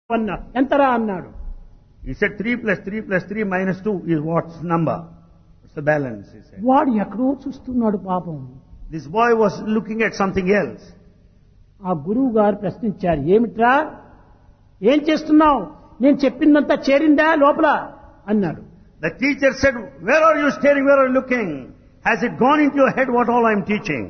అన్నా ఎంతరా అన్నాడు He said 3 plus 3 plus 3 minus 2 is what's number? What's the balance, he said. వాడు ఎక్కడో చూస్తున్నాడు పాపం This boy was looking at something else. ఆ గురువు గారు ప్రశ్నించారు ఏమిట్రా ఏం చేస్తున్నావు నేను చెప్పిందంతా చేరిందా లోపల అన్నాడు The teacher said, where are you staring, where are you looking? Has it gone into your head what all I'm teaching?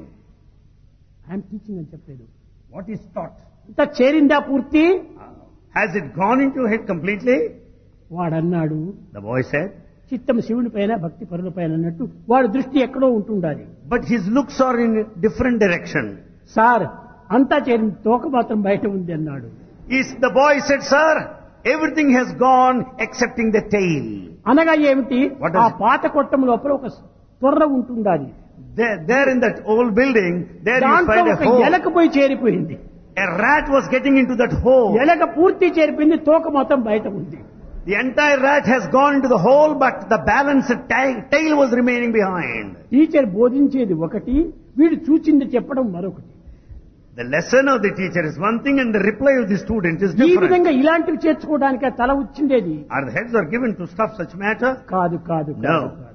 ఆయన టీచింగ్ అని చెప్పలేదు What is taught? అంతా చేరిందా పూర్తి Has it gone into your head completely? వాడన్నాడు The boy said. చిత్తం శివుని పైన భక్తి పరుల పైన అన్నట్టు వాడి దృష్టి ఎక్కడో ఉంటుండాలి But his looks are in different direction. Sir అంతా చేరింది తోక మాత్రం బయట ఉంది అన్నాడు Is the boy said, sir, everything has gone excepting the tail. అనగా ఏమిటి What does ఆ it- పాత కొట్టం లోపల ఒక తొర్ర ఉంటుండాలి There, there in that old building, there you దాంట్లో find a ఒక hole. ఎలక పోయి చేరిపోయింది A rat was getting into that hole. ఎలక పూర్తి చేరిపోయింది తోక మొత్తం బయట ఉంది The entire rat has gone into the hole, but the balanced tail, tail was remaining behind. Teacher బోధించేది ఒకటి వీడు చూచింది చెప్పడం మరొకటి The lesson of the teacher is one thing and the reply of the student is ఈ different. విధంగా ఇలాంటివి చేర్చుకోవడానికి ఆ తల వచ్చిండేది Are the heads are given to stuff such matter? కాదు కాదు No. కాదు కాదు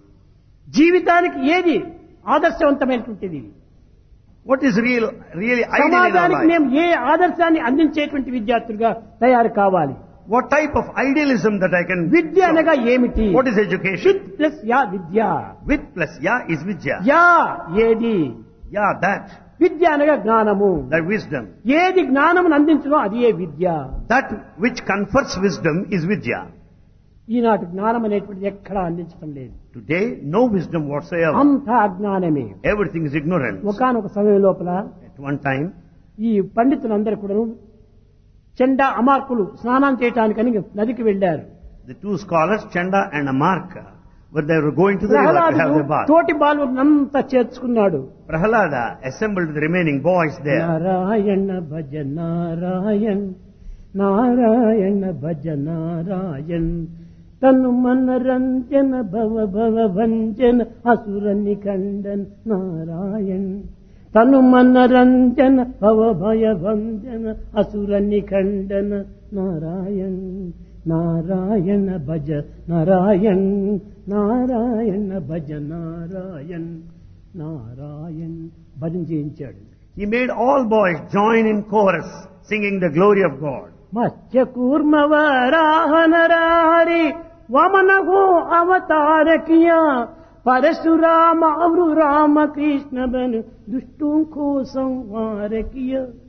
జీవితానికి ఏది ఆదర్శవంతమైనటువంటిది What is real, really ideal in our సమాజానికి life? మేము ఏ ఆదర్శాన్ని అందించేటువంటి విద్యార్థులుగా తయారు కావాలి What type of idealism that I can... విద్య అనగా ఏమిటి What is education? ప్లస్ యా విద్య With plus ya is vidya. యా ఏది Yeah, that. విద్య అనగా జ్ఞానము That wisdom. ఏది జ్ఞానమును అందించడం అది ఏ విద్య That which confers wisdom is vidya. ఈనాటి జ్ఞానం అనేటువంటిది ఎక్కడా అందించడం లేదు Today, no wisdom whatsoever. అంతా అజ్ఞానమే Everything is ignorance. ఒకనొక సమయం లోపల At one time, ఈ పండితులందరూ కూడా చెండా అమార్కులు స్నానం చేయటానికని నదికి వెళ్లారు the two scholars, Chanda and Amarka, when they were going to the river to have ప్రహ్లాదుడు their bath. తోటి బాలునంతా చేర్చుకున్నాడు Prahalada assembled the remaining boys there. Narayana భజ నారాయణ్ నారాయణ భజ నారాయణ్ తను మనరంజన భవ భవ భంజన అసురని ఖండన్ నారాయణ్ తను మనరంజన భవ భయ భంజన అసురని ఖండన నారాయణ్ నారాయణ భజ నారాయణ్ నారాయణ భజ నారాయణ్ నారాయణ్ భజన చేయించాడు He made all boys join in chorus singing the glory of God. Matsya కూర్మవరాహనరారి వమనహో అవతారకియా పరశురామ అవరు రామ కృష్ణ బను దుష్టం కో సంహారకియ